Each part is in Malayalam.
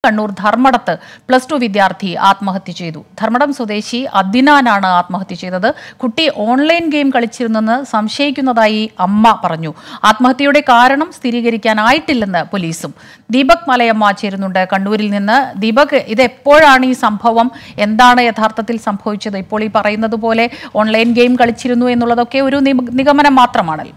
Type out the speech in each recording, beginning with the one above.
കണ്ണൂർ ധർമ്മടത്ത് പ്ലസ് ടു വിദ്യാർത്ഥി ആത്മഹത്യ ചെയ്തു ധർമ്മടം സ്വദേശി അദ്ദിനാനാണ് ആത്മഹത്യ ചെയ്തത് കുട്ടി ഓൺലൈൻ ഗെയിം കളിച്ചിരുന്നെന്ന് സംശയിക്കുന്നതായി അമ്മ പറഞ്ഞു ആത്മഹത്യയുടെ കാരണം സ്ഥിരീകരിക്കാനായിട്ടില്ലെന്ന് പോലീസും ദീപക് മലയമ്മ ചേരുന്നുണ്ട് കണ്ണൂരിൽ നിന്ന് ദീപക് ഇത് എപ്പോഴാണ് ഈ സംഭവം എന്താണ് യഥാർത്ഥത്തിൽ സംഭവിച്ചത് ഇപ്പോൾ ഈ പറയുന്നത് പോലെ ഓൺലൈൻ ഗെയിം കളിച്ചിരുന്നു എന്നുള്ളതൊക്കെ ഒരു നിഗ- നിഗമനം മാത്രമാണല്ലോ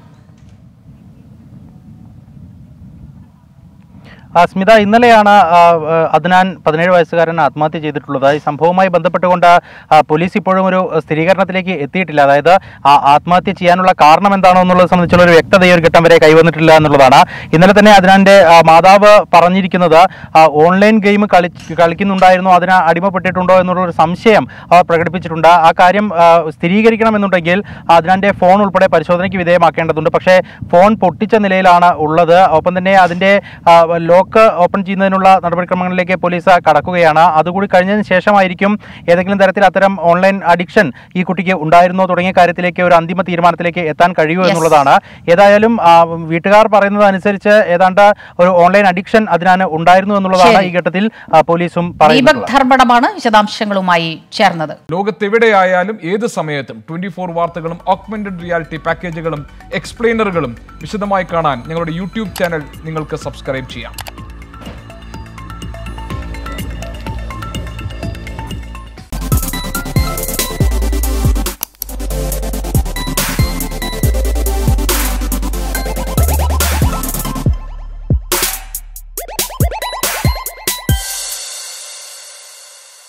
ആ, സ്മിത ഇന്നലെയാണ് ആ, ആ, അദ്നാൻ പതിനേഴ് വയസ്സുകാരൻ ആത്മഹത്യ ചെയ്തിട്ടുള്ളത് ഈ സംഭവവുമായി ബന്ധപ്പെട്ടുകൊണ്ട് ആ, പോലീസ് ഇപ്പോഴും ഒരു സ്ഥിരീകരണത്തിലേക്ക് എത്തിയിട്ടില്ല അതായത് ആ ആത്മഹത്യ ചെയ്യാനുള്ള കാരണം എന്താണോ എന്നുള്ളത് സംബന്ധിച്ചുള്ള ഒരു വ്യക്തത ഈ ഒരു ഘട്ടം വരെ കൈവന്നിട്ടില്ല എന്നുള്ളതാണ് ഇന്നലെ തന്നെ അദ്നാന്റെ ആ, മാതാവ് പറഞ്ഞിരിക്കുന്നത് ആ, ഓൺലൈൻ ഗെയിം കളി കളിക്കുന്നുണ്ടായിരുന്നു അതിന് അടിമപ്പെട്ടിട്ടുണ്ടോ എന്നുള്ള ഒരു സംശയം അവർ പ്രകടിപ്പിച്ചിട്ടുണ്ട് ആ കാര്യം ആ, സ്ഥിരീകരിക്കണമെന്നുണ്ടെങ്കിൽ അദ്നാന്റെ ഫോൺ ഉൾപ്പെടെ പരിശോധനയ്ക്ക് വിധേയമാക്കേണ്ടതുണ്ട് പക്ഷേ ഫോൺ പൊട്ടിച്ച നിലയിലാണ് ഉള്ളത് ഒപ്പം തന്നെ അതിന്റെ ആ, ലോക്ക് ഓപ്പൺ ചെയ്യുന്നതിനുള്ള നടപടിക്രമങ്ങളിലേക്ക് പോലീസ് കടക്കുകയാണ് അതുകൂടി കഴിഞ്ഞതിന് ശേഷമായിരിക്കും ഏതെങ്കിലും തരത്തിൽ അത്തരം ഓൺലൈൻ അഡിക്ഷൻ ഈ കുട്ടിക്ക് ഉണ്ടായിരുന്നോ തുടങ്ങിയ കാര്യത്തിലേക്ക് ഒരു അന്തിമ തീരുമാനത്തിലേക്ക് എത്താൻ കഴിയൂ Yes. എന്നുള്ളതാണ് ഏതായാലും ആ, വീട്ടുകാർ പറയുന്നത് അനുസരിച്ച് ഏതാണ്ട് ഒരു ഓൺലൈൻ അഡിക്ഷൻ അതിനാണ് ഉണ്ടായിരുന്നു എന്നുള്ളതാണ് ശരി. ഈ ഘട്ടത്തിൽ ആ, പോലീസും ദീപക് പറയുന്നത് ധർമ്മടമാണ് വിശദാംശങ്ങളുമായി ചേർന്നത് ലോകത്തെവിടെയായാലും ഏത് സമയത്തും ട്വന്റി ഫോർ വാർത്തകളും ഓഗ്മെന്റഡ് റിയാലിറ്റി പാക്കേജുകളും എക്സ്പ്ലെയിനറുകളും വിശദമായി കാണാൻ ഞങ്ങളുടെ യൂട്യൂബ് ചാനൽ നിങ്ങൾക്ക് സബ്സ്ക്രൈബ് ചെയ്യാം